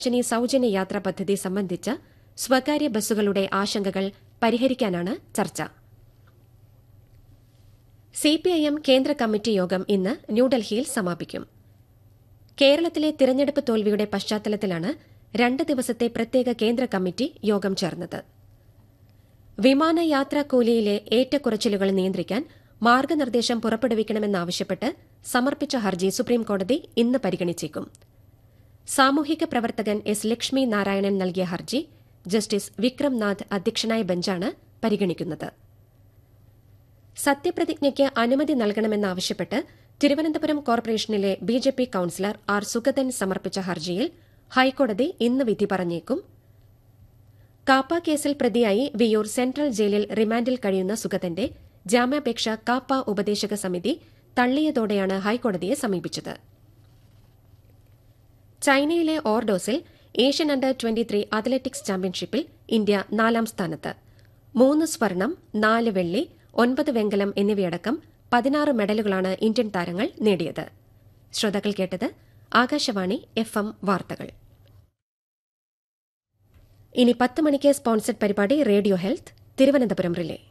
പ്രിയദർശിനി സൌജന്യ യാത്രാ പദ്ധതി സംബന്ധിച്ച സ്വകാര്യ ബസ്സുകളുടെ ആശങ്കകൾ പരിഹരിക്കാനാണ് ചർച്ച സിപിഐഎം കേന്ദ്ര കമ്മിറ്റി യോഗം ഇന്ന് ന്യൂഡൽഹിയിൽ സമാപിക്കും കേരളത്തിലെ തിരഞ്ഞെടുപ്പ് തോൽവിയുടെ പശ്ചാത്തലത്തിലാണ് രണ്ട് ദിവസത്തെ പ്രത്യേക കേന്ദ്ര കമ്മിറ്റി യോഗം ചേർന്നത് വിമാനയാത്രാക്കൂലിയിലെ ഏറ്റക്കുറച്ചിലുകൾ നിയന്ത്രിക്കാൻ മാർഗനിർദ്ദേശം പുറപ്പെടുവിക്കണമെന്നാവശ്യപ്പെട്ട് സമർപ്പിച്ച ഹർജി സുപ്രീംകോടതി ഇന്ന് പരിഗണിച്ചേക്കും സാമൂഹിക പ്രവർത്തകൻ എസ് ലക്ഷ്മി നാരായണൻ നൽകിയ ഹർജി ജസ്റ്റിസ് വിക്രംനാഥ് അധ്യക്ഷനായ ബെഞ്ചാണ് പരിഗണിക്കുന്നത് സത്യപ്രതിജ്ഞയ്ക്ക് അനുമതി നൽകണമെന്നാവശ്യപ്പെട്ട് തിരുവനന്തപുരം കോർപ്പറേഷനിലെ ബിജെപി കൌൺസിലർ ആർ സുഗതൻ സമർപ്പിച്ച ഹർജിയിൽ ഹൈക്കോടതി ഇന്ന് വിധി പറഞ്ഞേക്കും കാപ്പ കേസിൽ പ്രതിയായി വിയൂർ സെൻട്രൽ ജയിലിൽ റിമാൻഡിൽ കഴിയുന്ന സുഗതന്റെ ജാമ്യാപേക്ഷ കാപ്പ ഉപദേശക സമിതി തള്ളിയതോടെയാണ് ഹൈക്കോടതിയെ സമീപിച്ചത് ചൈനയിലെ ഓർഡോസിൽ ഏഷ്യൻ അണ്ടർ ട്വന്റി അത്ലറ്റിക്സ് ചാമ്പ്യൻഷിപ്പിൽ ഇന്ത്യ നാലാം സ്ഥാനത്ത് മൂന്ന് സ്വർണം നാല് വെള്ളി ഒൻപത് വെങ്കലം എന്നിവയടക്കം പതിനാറ് മെഡലുകളാണ് ഇന്ത്യൻ താരങ്ങൾ നേടിയത് ശ്രോതാക്കൾ കേട്ടത് ആകാശവാണി എഫ് എം വാർത്തകൾ ഇനി പത്ത് മണിക്ക് സ്പോൺസർഡ് പരിപാടി റേഡിയോ ഹെൽത്ത് തിരുവനന്തപുരം റിലേ